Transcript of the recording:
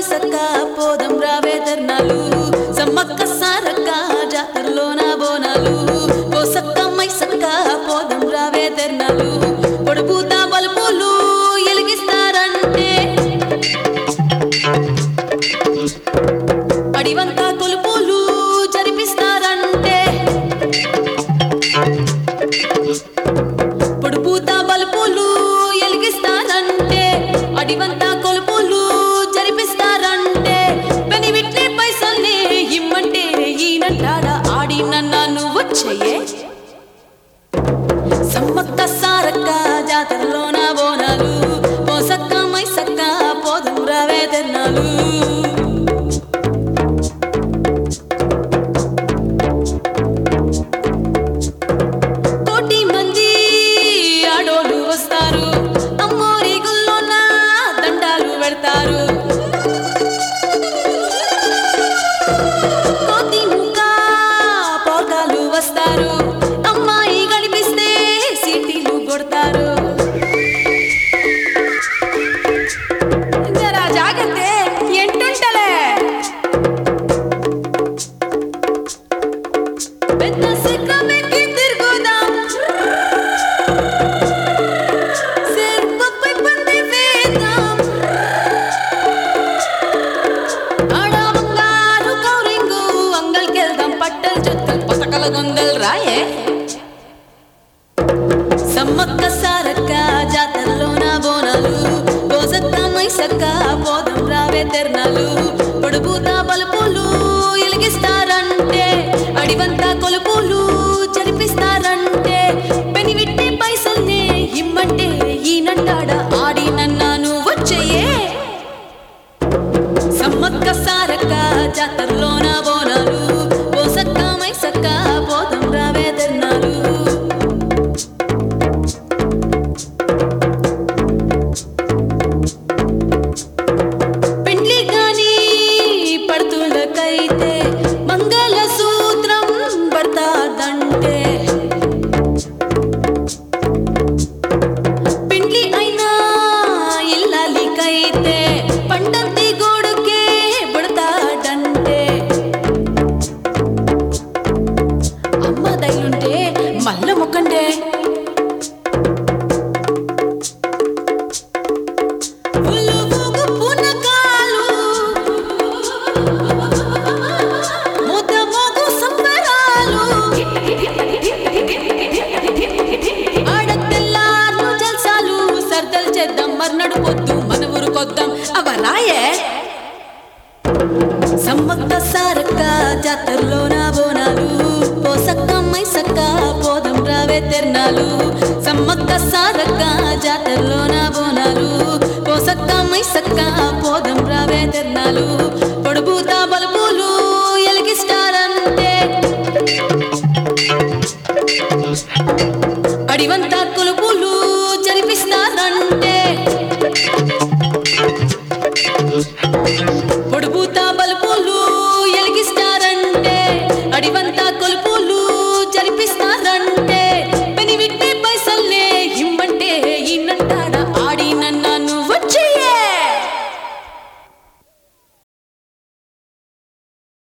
మైసక్క పోదం రావే ధర్నాలు సమ్మక్క సారక్క జాతరలోన బోనాలు పోసక్క మైసక్క పోదం రావే ధర్నాలు పొడుపుతా బలుపులు ఎలిగిస్తారంటే అడివంతా కొలుపులు జరిపిస్తారంటే పొడుపుతా బలుపులు ఎలిగిస్తారంటే అడివంతా కొలుపులు జరిపిస్తారంటే పని విట్నే పైసల్ని ఇమ్మంటే ఈనంటాడ ఆడి నన్ను వచ్చేయే సమ్మక్క సారక్క జాతరలోన బోనాలు పోసక్క మైసక్క పోదం రావే తిన్నాలు కోటి మంది ఆడోళ్ళు వస్తారు అమ్మోరి గుల్లోన దండాలు పెడతారు కోతి ముక్క పోకాలు వస్తారు అమ్మాయి గడిపిస్తే సిటీలు కొడతారు జరా జాగ్రత్త ఎంటుంటలే పెద్ద శిఖరమెక్కి తిరుగుదాం సెరుపపై పంది వేద్దాం ఆడ బంగారు కౌరింగు అంగల్కెళ్దాం పట్టలు చుట్టలు పసకల గొంగల్ రాయే సమ్మక్క సారక్క జాతరలోన బోనాలు పోసక్క మైసక్క పోదం రావే తెర్నాలు పొడుపుతా బలుపులు ఎలిగిస్తారంటే అడివంతా కొలుపులు జరిపిస్తారంటే పెని విట్టే పైసల్నే ఇమ్మంటే ఈనంటాడ ఆడి నన్నాను వచ్చేయే సమ్మక్క సారక్క జాతరలోన బోనాలు పోసక్క మైసక్క పోదం రావే తెర్నాలు పెండ్లి గాని పడుతులకైతే మంగళ సూత్రం పడతాదంటే పెండ్లి అయినా ఇల్లాలికైతే పండంతి గోడుకే పడతాడంటే అమ్మ దయ్యుంటే మల్ల మొక్కండే పులువుగు పునకాలు ముద్దమోగు సంబరాలు ఆడతెల్లార్లు జల్సాలు సర్దలు చేద్దాం మర్నడు పొద్దు మన ఊరు కొద్దాం అవరాయే సమ్మక్క సారక్క జాతరలోన బోనాలు పోసక్క మైసక్క పోదం రావే తెర్నాలు సమ్మక్క సారక్క జాతరలోన బోనాలు పోసక్క మైసక్క పోదం రావే తెర్నాలు పొడుపుతా బలుపులు ఎలిగిస్తారంటే అడివంతా కొలుపులు జరిపిస్తారంటే